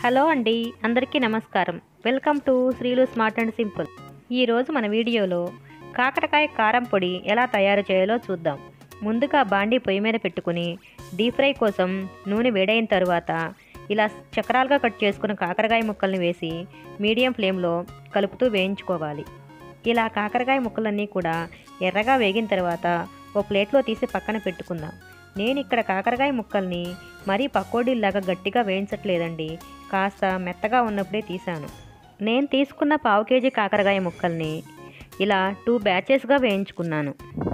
hello అండి అందరికీ నమస్కారం welcome to Sreelu smart and simple ఈరోజు మన వీడియోలో కాకరకాయ కారం పొడి ఎలా తయారు చేయాలో చూద్దాం ముందుగా బాండీ పొయ్యి మీద పెట్టుకుని డీప్ ఫ్రై కోసం నూనె వేడైన తర్వాత ఇలా చక్రాలుగా కట్ చేసుకున్న కాకరకాయ ముక్కల్ని వేసి మీడియం ఫ్లేమ్లో కలుపుతూ వేయించుకోవాలి ఇలా కాకరకాయ ముక్కలన్నీ కూడా ఎర్రగా వేగిన తర్వాత ఓ ప్లేట్లో తీసి పక్కన పెట్టుకుందాం నేను ఇక్కడ కాకరకాయ ముక్కల్ని మరీ పకోడీలాగా గట్టిగా వేయించట్లేదండి కాస్త మెత్తగా ఉన్నప్పుడే తీసాను నేను తీసుకున్న పావు కేజీ కాకరకాయ ముక్కల్ని ఇలా టూ బ్యాచెస్గా వేయించుకున్నాను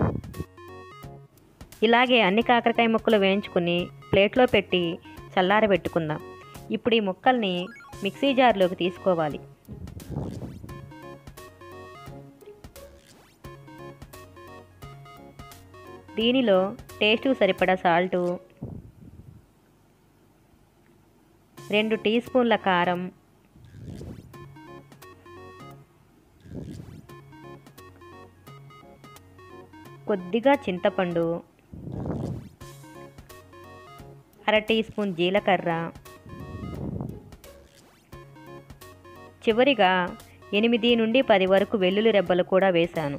ఇలాగే అన్ని కాకరకాయ ముక్కలు వేయించుకుని ప్లేట్లో పెట్టి చల్లారబెట్టుకుందాం ఇప్పుడు ఈ ముక్కల్ని మిక్సీ జార్లోకి తీసుకోవాలి దీనిలో టేస్ట్కు సరిపడా సాల్టు రెండు టీ స్పూన్ల కారం కొద్దిగా చింతపండు అర టీ స్పూన్ జీలకర్ర చివరిగా ఎనిమిది నుండి పది వరకు వెల్లుల్లి రెబ్బలు కూడా వేశాను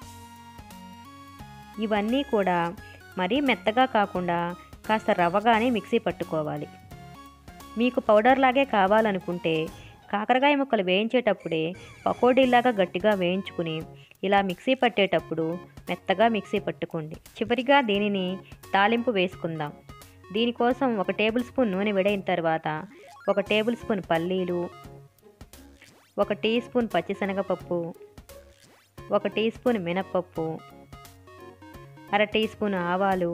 ఇవన్నీ కూడా మరీ మెత్తగా కాకుండా కాస్త రవ్వగానే మిక్సీ పట్టుకోవాలి మీకు పౌడర్ లాగే కావాలనుకుంటే కాకరకాయ ముక్కలు వేయించేటప్పుడే పకోడీలాగా గట్టిగా వేయించుకుని ఇలా మిక్సీ పట్టేటప్పుడు మెత్తగా మిక్సీ పట్టుకోండి చివరిగా దీనిని తాలింపు వేసుకుందాం దీనికోసం ఒక టేబుల్ స్పూన్ నూనె విడైన తర్వాత ఒక టేబుల్ స్పూన్ పల్లీలు ఒక టీ స్పూన్ పచ్చిశనగపప్పు ఒక టీ స్పూన్ మినప్పప్పు అర టీ స్పూన్ ఆవాలు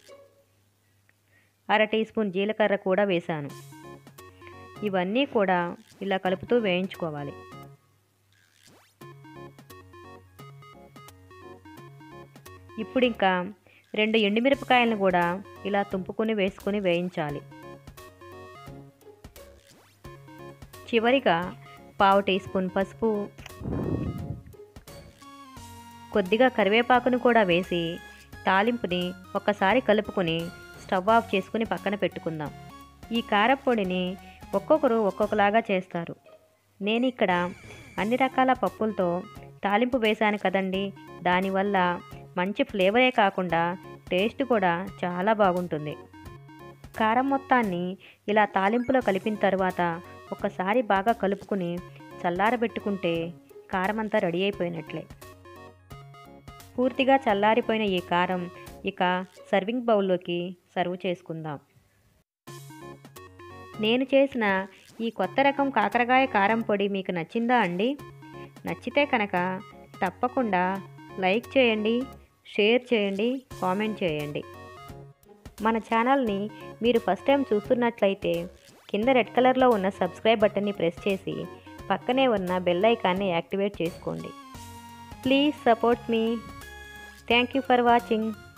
అర టీ స్పూన్ జీలకర్ర కూడా వేశాను ఇవన్నీ కూడా ఇలా కలుపుతూ వేయించుకోవాలి ఇప్పుడు ఇంకా రెండు ఎండుమిరపకాయలను కూడా ఇలా తుంపుకొని వేసుకొని వేయించాలి చివరిగా పావు టీ స్పూన్ పసుపు కొద్దిగా కరివేపాకును కూడా వేసి తాలింపుని ఒక్కసారి కలుపుకొని స్టవ్ ఆఫ్ చేసుకుని పక్కన పెట్టుకుందాం ఈ కారపొడిని ఒక్కొక్కరు ఒక్కొక్కలాగా చేస్తారు నేను ఇక్కడ అన్ని రకాల పప్పులతో తాలింపు వేశాను కదండి దానివల్ల మంచి ఫ్లేవరే కాకుండా టేస్ట్ కూడా చాలా బాగుంటుంది కారం మొత్తాన్ని ఇలా తాలింపులో కలిపిన తర్వాత ఒక్కసారి బాగా కలుపుకుని చల్లారబెట్టుకుంటే కారం అంతా రెడీ అయిపోయినట్లే పూర్తిగా చల్లారిపోయిన ఈ కారం ఇక సర్వింగ్ బౌల్లోకి సర్వ్ చేసుకుందాం నేను చేసిన ఈ కొత్త రకం కాకరకాయ కారం పొడి మీకు నచ్చిందా అండి నచ్చితే కనుక తప్పకుండా లైక్ చేయండి షేర్ చేయండి కామెంట్ చేయండి మన ఛానల్ని మీరు ఫస్ట్ టైం చూస్తున్నట్లయితే కింద రెడ్ కలర్లో ఉన్న సబ్స్క్రైబ్ బటన్ని ప్రెస్ చేసి పక్కనే ఉన్న బెల్ ఐకాన్ని యాక్టివేట్ చేసుకోండి ప్లీజ్ సపోర్ట్ మీ థ్యాంక్ యూ ఫర్ వాచింగ్